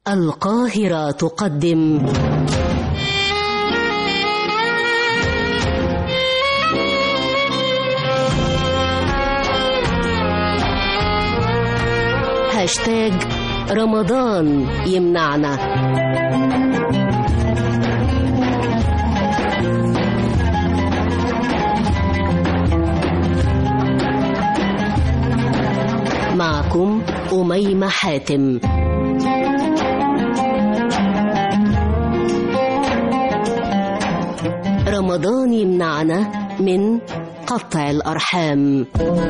القاهرة تقدم هاشتاج رمضان يمنعنا معكم أميمة حاتم رمضان يمنعنا من قطع الأرحام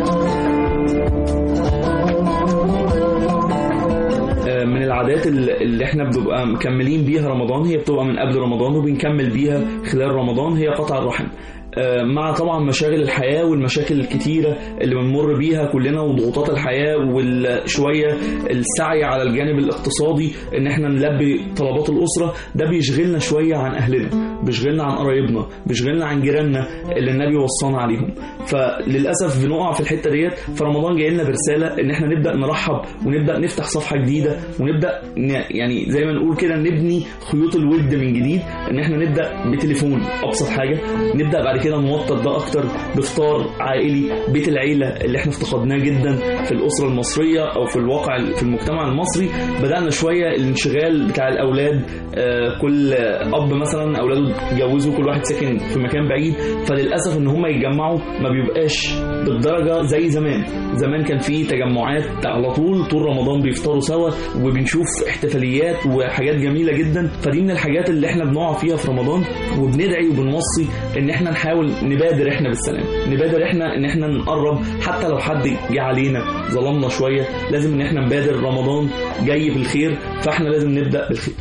من العادات اللي احنا بنبقى مكملين بيها رمضان هي بتبقى من قبل رمضان وبنكمل بيها خلال رمضان هي قطع الرحم مع طبعا مشاغل الحياة والمشاكل الكتيرة اللي بنمر بيها كلنا وضغوطات الحياة وشوية السعي على الجانب الاقتصادي ان احنا نلبي طلبات الأسرة ده بيشغلنا شوية عن أهلنا بيشغلنا عن قرايبنا بيشغلنا عن جيراننا اللي النبي وصانا عليهم فللأسف بنقع في الحتة ديت فرمضان جاي لنا برسالة ان احنا نبدأ نرحب ونبدأ نفتح صفحة جديدة ونبدأ يعني زي ما نقول كده نبني خيوط الود من جديد ان احنا نبدأ بتليفون أبسط حاجة نبدأ بعد كده نوطد ده اكتر بافطار عائلي بيت العيله اللي احنا افتقدناه جدا في الاسره المصريه او في الواقع في المجتمع المصري بدانا شويه الانشغال بتاع الاولاد آه كل اب مثلا اولاده اتجوزوا كل واحد ساكن في مكان بعيد فللاسف ان هم يتجمعوا ما بيبقاش بالدرجه زي زمان زمان كان في تجمعات على طول طول رمضان بيفطروا سوا وبنشوف احتفاليات وحاجات جميله جدا فدي من الحاجات اللي احنا بنقع فيها في رمضان وبندعي وبنوصي ان احنا نحاول نحاول نبادر احنا بالسلام نبادر احنا ان احنا نقرب حتى لو حد جه علينا ظلمنا شويه لازم ان احنا نبادر رمضان جاي بالخير فاحنا لازم نبدا بالخير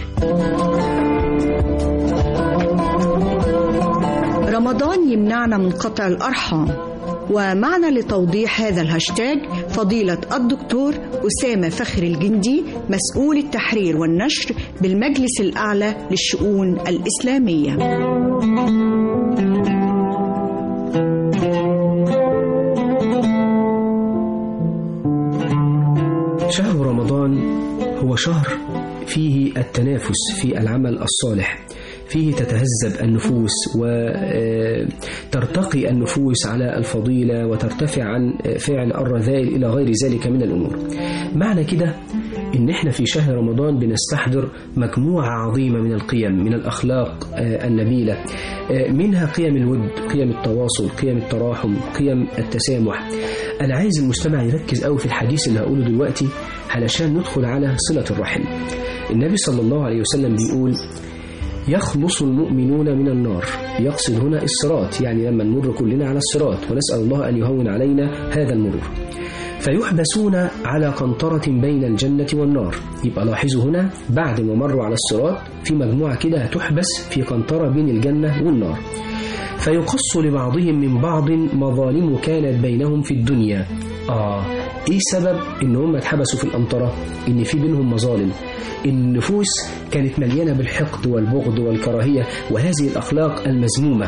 رمضان يمنعنا من قطع الارحام ومعنا لتوضيح هذا الهاشتاج فضيلة الدكتور أسامة فخر الجندي مسؤول التحرير والنشر بالمجلس الأعلى للشؤون الإسلامية شهر رمضان هو شهر فيه التنافس في العمل الصالح فيه تتهذب النفوس وترتقي النفوس على الفضيلة وترتفع عن فعل الرذائل إلى غير ذلك من الأمور معنى كده إن إحنا في شهر رمضان بنستحضر مجموعة عظيمة من القيم من الأخلاق النبيلة منها قيم الود قيم التواصل قيم التراحم قيم التسامح أنا عايز المستمع يركز قوي في الحديث اللي هقوله دلوقتي علشان ندخل على صلة الرحم النبي صلى الله عليه وسلم بيقول يخلص المؤمنون من النار يقصد هنا الصراط يعني لما نمر كلنا على الصراط ونسأل الله أن يهون علينا هذا المرور فيحبسون على قنطرة بين الجنة والنار يبقى لاحظوا هنا بعد ما مروا على الصراط في مجموعة كده هتحبس في قنطرة بين الجنة والنار فيقص لبعضهم من بعض مظالم كانت بينهم في الدنيا آه إيه سبب إن هم اتحبسوا في القنطرة إن في بينهم مظالم النفوس كانت مليانة بالحقد والبغض والكراهية وهذه الأخلاق المذمومة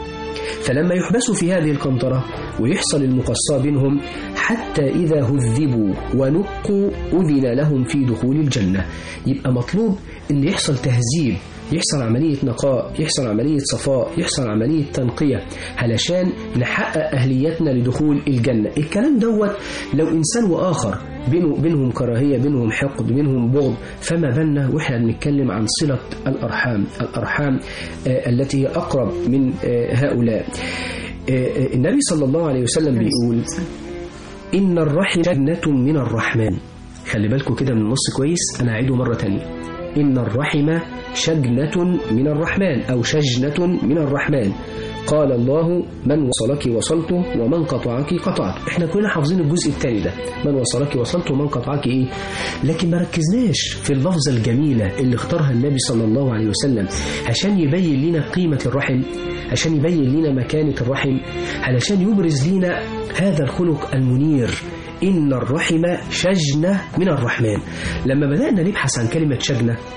فلما يحبسوا في هذه القنطرة ويحصل المقصى بينهم حتى إذا هذبوا ونقوا أذن لهم في دخول الجنة يبقى مطلوب أن يحصل تهذيب يحصل عملية نقاء يحصل عملية صفاء يحصل عملية تنقية علشان نحقق أهليتنا لدخول الجنة الكلام دوت لو إنسان وآخر بينه بينهم كراهية بينهم حقد بينهم بغض فما بالنا وإحنا بنتكلم عن صلة الأرحام الأرحام آه التي هي أقرب من آه هؤلاء آه النبي صلى الله عليه وسلم بيقول إن الرحم جنة من الرحمن خلي بالكم كده من النص كويس أنا أعيده مرة تانية إن الرحم شجنة من الرحمن أو شجنة من الرحمن قال الله من وصلك وصلته ومن قطعك قطعت احنا كلنا حافظين الجزء الثاني ده من وصلك وصلته ومن قطعك ايه لكن ما ركزناش في اللفظة الجميلة اللي اختارها النبي صلى الله عليه وسلم عشان يبين لنا قيمة الرحم عشان يبين لنا مكانة الرحم علشان يبرز لنا هذا الخلق المنير إن الرحم شجنة من الرحمن لما بدأنا نبحث عن كلمة شجنة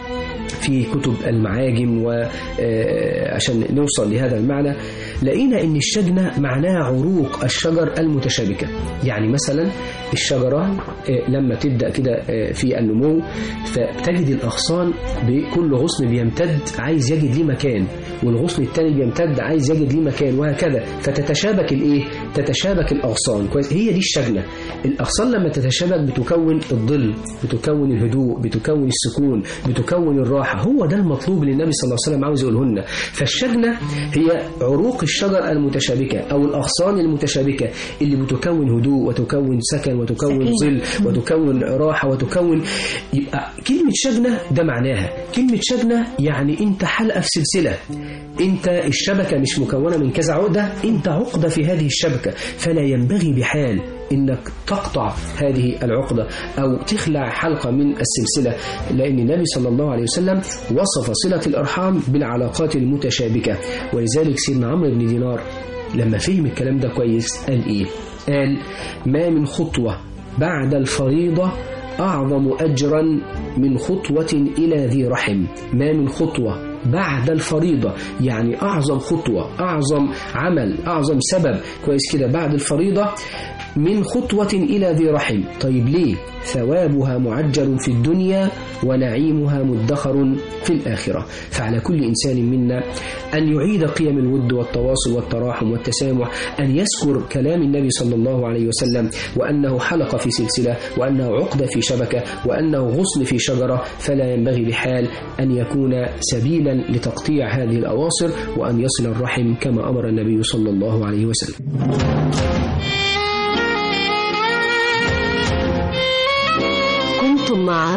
في كتب المعاجم وعشان نوصل لهذا المعنى لقينا ان الشجنة معناها عروق الشجر المتشابكة يعني مثلا الشجرة آه، لما تبدأ كده آه، في النمو فتجد الأغصان بكل غصن بيمتد عايز يجد ليه مكان والغصن الثاني بيمتد عايز يجد ليه مكان وهكذا فتتشابك الايه تتشابك الاغصان كويس هي دي الشجنه الاغصان لما تتشابك بتكون الظل بتكون الهدوء بتكون السكون بتكون الراحه هو ده المطلوب اللي النبي صلى الله عليه وسلم عاوز يقوله لنا فالشجنه هي عروق الشجر المتشابكه او الاغصان المتشابكه اللي بتكون هدوء وتكون سكن وتكون ظل وتكون راحه وتكون يبقى كلمه شجنه ده معناها كلمه شجنه يعني انت حلقه في سلسله انت الشبكه مش مكونه من كذا عقده انت عقده في هذه الشبكه فلا ينبغي بحال انك تقطع هذه العقده او تخلع حلقه من السلسله لان النبي صلى الله عليه وسلم وصف صله الارحام بالعلاقات المتشابكه ولذلك سيدنا عمرو بن دينار لما فهم الكلام ده كويس قال ايه قال ما من خطوه بعد الفريضه أعظم أجرا من خطوة إلى ذي رحم ما من خطوة بعد الفريضة يعني أعظم خطوة أعظم عمل أعظم سبب كويس كده بعد الفريضة من خطوة إلى ذي رحم طيب ليه ثوابها معجل في الدنيا ونعيمها مدخر في الآخرة فعلى كل إنسان منا أن يعيد قيم الود والتواصل والتراحم والتسامح أن يذكر كلام النبي صلى الله عليه وسلم وأنه حلقة في سلسلة وأنه عقدة في شبكة وأنه غصن في شجرة فلا ينبغي بحال أن يكون سبيلا لتقطيع هذه الأواصر وأن يصل الرحم كما أمر النبي صلى الله عليه وسلم كنتم مع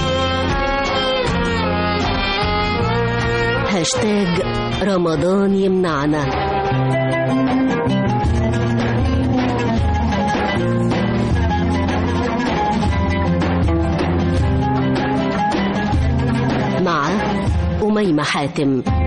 هاشتاج رمضان يمنعنا مع أميمة حاتم